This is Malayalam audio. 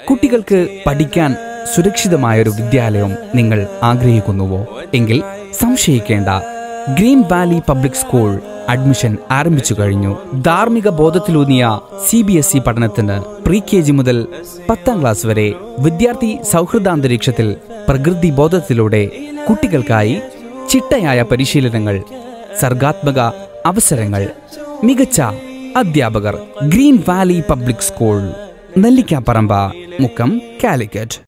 കുട്ടികൾക്ക് പഠിക്കാൻ സുരക്ഷിതമായൊരു വിദ്യാലയം നിങ്ങൾ ആഗ്രഹിക്കുന്നുവോ എങ്കിൽ സംശയിക്കേണ്ട green valley public school admission ആരംഭിച്ചു കഴിഞ്ഞു ധാർമ്മിക ബോധത്തിലൂന്നിയ സി ബി എസ് ഇ പഠനത്തിന് പ്രീ കെ ജി മുതൽ പത്താം ക്ലാസ് വരെ വിദ്യാർത്ഥി സൗഹൃദാന്തരീക്ഷത്തിൽ പ്രകൃതി ബോധത്തിലൂടെ കുട്ടികൾക്കായി ചിട്ടയായ പരിശീലനങ്ങൾ സർഗാത്മക അവസരങ്ങൾ മികച്ച അധ്യാപകർ green valley public school Nellikkaparamba Mukkam Calicut